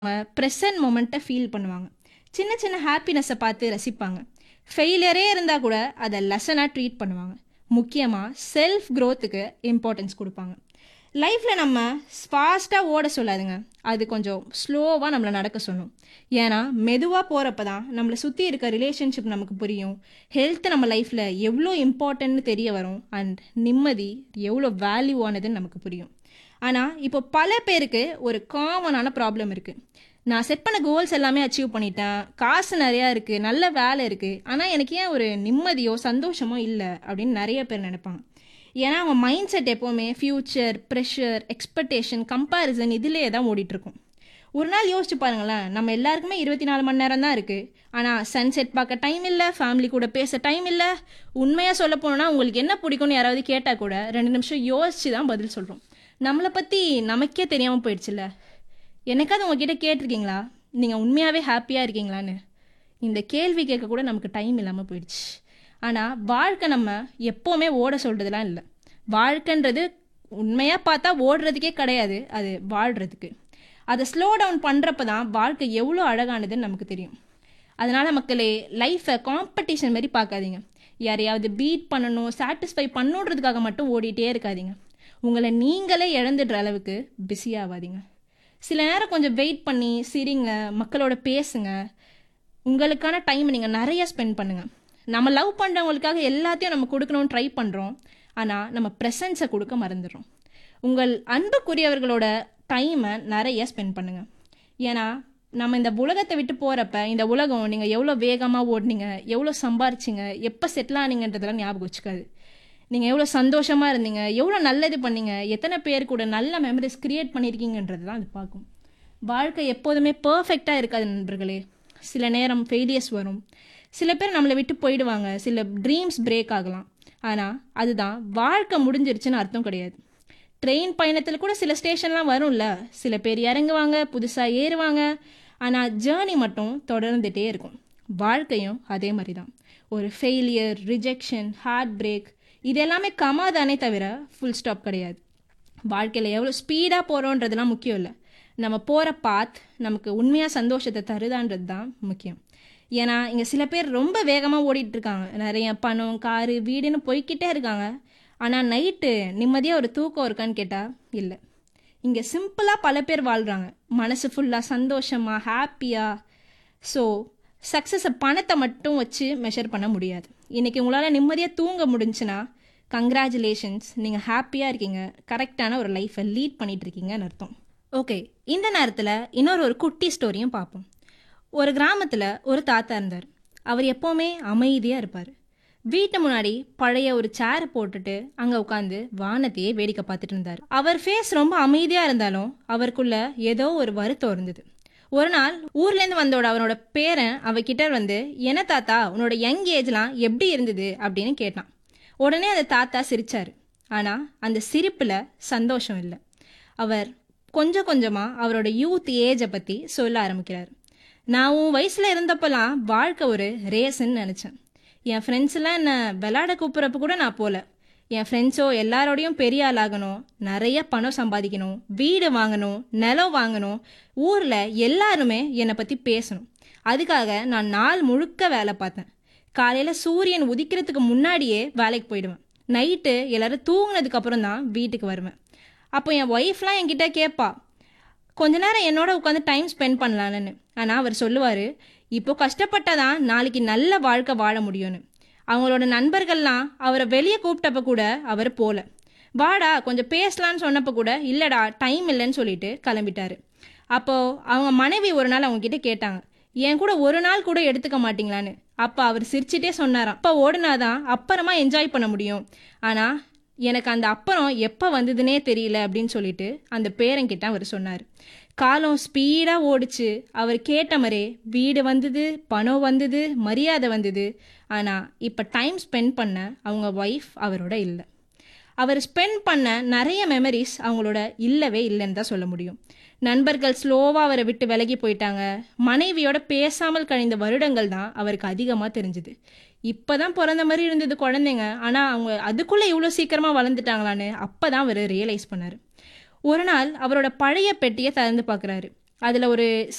present மொமெண்ட்டை feel பண்ணுவாங்க சின்ன சின்ன ஹாப்பினஸை பார்த்து ரசிப்பாங்க ஃபெயிலியரே இருந்தால் கூட அதை லெசனாக ட்ரீட் பண்ணுவாங்க முக்கியமாக செல்ஃப் க்ரோத்துக்கு இம்பார்ட்டன்ஸ் கொடுப்பாங்க லைஃப்பில் நம்ம ஃபாஸ்ட்டாக ஓட சொல்லாதுங்க அது கொஞ்சம் ஸ்லோவாக நம்மளை நடக்க சொல்லும் ஏன்னா மெதுவாக போகிறப்ப தான் நம்மளை சுற்றி இருக்க ரிலேஷன்ஷிப் நமக்கு புரியும் ஹெல்த் நம்ம லைஃப்பில் எவ்வளோ இம்பார்ட்டன்ட்னு தெரிய வரும் அண்ட் நிம்மதி எவ்வளோ வேல்யூவானதுன்னு நமக்கு புரியும் ஆனால் இப்போ பல பேருக்கு ஒரு காமனான ப்ராப்ளம் இருக்குது நான் செட் பண்ண கோல்ஸ் எல்லாமே அச்சீவ் பண்ணிட்டேன் காசு நிறையா இருக்குது நல்ல வேலை இருக்குது ஆனால் எனக்கு ஏன் ஒரு நிம்மதியோ சந்தோஷமோ இல்லை அப்படின்னு நிறைய பேர் நினைப்பாங்க ஏன்னா அவங்க மைண்ட் செட் எப்போவுமே ஃப்யூச்சர் ப்ரெஷர் எக்ஸ்பெக்டேஷன் கம்பேரிசன் இதிலே தான் ஓடிட்டுருக்கும் ஒரு நாள் யோசிச்சு பாருங்களேன் நம்ம எல்லாருக்குமே இருபத்தி நாலு மணி நேரம் தான் இருக்குது ஆனால் சன்செட் பார்க்க டைம் இல்லை ஃபேமிலி கூட பேச டைம் இல்லை உண்மையாக சொல்ல போனோன்னா உங்களுக்கு என்ன பிடிக்கும்னு யாராவது கேட்டால் கூட ரெண்டு நிமிஷம் யோசிச்சு தான் பதில் சொல்கிறோம் நம்மளை பற்றி நமக்கே தெரியாமல் போயிடுச்சுல்ல என்னைக்காவது உங்ககிட்ட கேட்டிருக்கீங்களா நீங்கள் உண்மையாகவே ஹாப்பியாக இருக்கீங்களான்னு இந்த கேள்வி கேட்க கூட நமக்கு டைம் இல்லாமல் போயிடுச்சு ஆனால் வாழ்க்கை நம்ம எப்போவுமே ஓட சொல்கிறதுலாம் இல்லை வாழ்க்கைன்றது உண்மையாக பார்த்தா ஓடுறதுக்கே கிடையாது அது வாழ்கிறதுக்கு அதை ஸ்லோ டவுன் பண்ணுறப்ப தான் வாழ்க்கை எவ்வளோ அழகானதுன்னு நமக்கு தெரியும் அதனால் மக்களே லைஃப்பை காம்படிஷன் மாதிரி பார்க்காதீங்க யாரையாவது பீட் பண்ணணும் சாட்டிஸ்ஃபை பண்ணுன்றதுக்காக மட்டும் ஓடிட்டே இருக்காதீங்க உங்களை நீங்களே இழந்துடுற அளவுக்கு பிஸியாகாதீங்க சில நேரம் கொஞ்சம் வெயிட் பண்ணி சிரிங்க மக்களோட பேசுங்க உங்களுக்கான டைம் நீங்கள் நிறைய ஸ்பெண்ட் பண்ணுங்கள் நம்ம லவ் பண்ணுறவங்களுக்காக எல்லாத்தையும் நம்ம கொடுக்கணும்னு ட்ரை பண்ணுறோம் ஆனால் நம்ம ப்ரெசன்ஸை கொடுக்க மறந்துடுறோம் உங்கள் அன்புக்குரியவர்களோட டைமை நிறைய ஸ்பெண்ட் பண்ணுங்கள் ஏன்னா நம்ம இந்த உலகத்தை விட்டு போகிறப்ப இந்த உலகம் நீங்கள் எவ்வளோ வேகமாக ஓடினீங்க எவ்வளோ சம்பாரிச்சிங்க எப்போ செட்டில் ஆனீங்கன்றதெல்லாம் ஞாபகம் வச்சுக்காது நீங்கள் எவ்வளோ சந்தோஷமாக இருந்தீங்க எவ்வளோ நல்லது பண்ணீங்க எத்தனை பேர் கூட நல்ல மெமரிஸ் க்ரியேட் பண்ணியிருக்கீங்கன்றது தான் அது பார்க்கும் வாழ்க்கை எப்போதுமே பர்ஃபெக்டாக இருக்காது நண்பர்களே சில நேரம் ஃபெயிலியர்ஸ் வரும் சில பேர் நம்மளை விட்டு போயிடுவாங்க சில ட்ரீம்ஸ் பிரேக் ஆகலாம் ஆனால் அதுதான் வாழ்க்கை முடிஞ்சிருச்சுன்னு அர்த்தம் கிடையாது ட்ரெயின் பயணத்தில் கூட சில ஸ்டேஷன்லாம் வரும்ல சில பேர் இறங்குவாங்க புதுசாக ஏறுவாங்க ஆனால் ஜேர்னி மட்டும் தொடர்ந்துகிட்டே இருக்கும் வாழ்க்கையும் அதே மாதிரி தான் ஒரு ஃபெயிலியர் ரிஜெக்ஷன் ஹார்ட் பிரேக் இது எல்லாமே கமா தானே தவிர ஃபுல் ஸ்டாப் கிடையாது வாழ்க்கையில் எவ்வளோ ஸ்பீடாக போகிறோன்றதுலாம் முக்கியம் இல்லை நம்ம போகிற பாத் நமக்கு உண்மையாக சந்தோஷத்தை தருதான்றது தான் முக்கியம் ஏன்னா இங்கே சில பேர் ரொம்ப வேகமாக ஓடிட்டு இருக்காங்க நிறைய பணம் காரு வீடுன்னு போய்கிட்டே இருக்காங்க ஆனால் நைட்டு நிம்மதியாக ஒரு தூக்கம் இருக்கான்னு கேட்டால் இல்லை இங்கே சிம்பிளாக பல பேர் வாழ்கிறாங்க மனசு ஃபுல்லாக சந்தோஷமாக ஹாப்பியாக ஸோ சக்ஸஸை பணத்தை மட்டும் வச்சு மெஷர் பண்ண முடியாது இன்றைக்கி உங்களால் நிம்மதியாக தூங்க முடிஞ்சுன்னா கங்க்ராச்சுலேஷன்ஸ் நீங்கள் ஹாப்பியாக இருக்கீங்க கரெக்டான ஒரு லைஃப்பை லீட் பண்ணிட்டு இருக்கீங்கன்னு அர்த்தம் ஓகே இந்த நேரத்தில் இன்னொரு ஒரு குட்டி ஸ்டோரியும் பார்ப்போம் ஒரு கிராமத்தில் ஒரு தாத்தா இருந்தார் அவர் எப்போவுமே அமைதியாக இருப்பார் வீட்டு முன்னாடி பழைய ஒரு சேர் போட்டுட்டு அங்கே உட்காந்து வானத்தையே வேடிக்கை பார்த்துட்டு இருந்தார் அவர் ஃபேஸ் ரொம்ப அமைதியாக இருந்தாலும் அவருக்குள்ள ஏதோ ஒரு வருத்தம் இருந்தது ஒரு நாள் ஊர்லேருந்து வந்தோட அவனோட பேரன் அவகிட்ட வந்து என்ன தாத்தா உன்னோட யங் ஏஜ்லாம் எப்படி இருந்தது அப்படின்னு கேட்டான் உடனே அந்த தாத்தா சிரிச்சார் ஆனால் அந்த சிரிப்பில் சந்தோஷம் இல்லை அவர் கொஞ்சம் கொஞ்சமாக அவரோட யூத் ஏஜை பற்றி சொல்ல ஆரம்பிக்கிறார் நான் உன் வயசில் இருந்தப்பெல்லாம் வாழ்க்கை ஒரு ரேஸ்ன்னு நினச்சேன் என் ஃப்ரெண்ட்ஸ்லாம் என்னை விளாட கூப்பிட்றப்ப கூட நான் போகல என் ஃப்ரெண்ட்ஸோ எல்லாரோடையும் பெரிய ஆளாகணும் நிறைய பணம் சம்பாதிக்கணும் வீடு வாங்கணும் நிலம் வாங்கணும் ஊரில் எல்லாருமே என்னை பற்றி பேசணும் அதுக்காக நான் நாள் முழுக்க வேலை பார்த்தேன் காலையில் சூரியன் உதிக்கிறதுக்கு முன்னாடியே வேலைக்கு போயிடுவேன் நைட்டு எல்லோரும் தூங்கினதுக்கு அப்புறம் தான் வீட்டுக்கு வருவேன் அப்போ என் ஒய்ஃப்லாம் என்கிட்ட கேட்பா கொஞ்ச நேரம் என்னோட உட்காந்து டைம் ஸ்பெண்ட் பண்ணலான்னு ஆனால் அவர் சொல்லுவார் இப்போ கஷ்டப்பட்டாதான் நாளைக்கு நல்ல வாழ்க்கை வாழ முடியும்னு அவங்களோட நண்பர்கள்லாம் அவரை வெளியே கூப்பிட்டப்ப கூட அவர் போல வாடா கொஞ்சம் பேசலான்னு சொன்னப்போ கூட இல்லைடா டைம் இல்லைன்னு சொல்லிட்டு கிளம்பிட்டாரு அப்போது அவங்க மனைவி ஒரு நாள் அவங்க கிட்ட கேட்டாங்க என் கூட ஒரு நாள் கூட எடுத்துக்க மாட்டீங்களான்னு அப்போ அவர் சிரிச்சிட்டே சொன்னாராம் அப்போ ஓடுனாதான் அப்புறமா என்ஜாய் பண்ண முடியும் ஆனால் எனக்கு அந்த அப்புறம் எப்போ வந்ததுன்னே தெரியல அப்படின்னு சொல்லிட்டு அந்த பேரங்கிட்ட அவர் சொன்னார் காலம் ஸ்பீடாக ஓடிச்சு அவர் கேட்ட மாதிரியே வீடு வந்தது பணம் வந்தது மரியாதை வந்தது ஆனால் இப்போ டைம் ஸ்பெண்ட் பண்ண அவங்க ஒய்ஃப் அவரோட இல்லை அவர் ஸ்பெண்ட் பண்ண நிறைய மெமரிஸ் அவங்களோட இல்லவே இல்லைன்னு தான் சொல்ல முடியும் நண்பர்கள் ஸ்லோவாக அவரை விட்டு விலகி போயிட்டாங்க மனைவியோட பேசாமல் கழிந்த வருடங்கள் தான் அவருக்கு அதிகமாக தெரிஞ்சுது இப்போ தான் பிறந்த மாதிரி இருந்தது குழந்தைங்க ஆனால் அவங்க அதுக்குள்ளே இவ்வளோ சீக்கிரமாக வளர்ந்துட்டாங்களான்னு அப்போ தான் அவர் ரியலைஸ் பண்ணார் ஒரு நாள் அவரோட பழைய பெட்டியை திறந்து பார்க்குறாரு அதில் ஒரு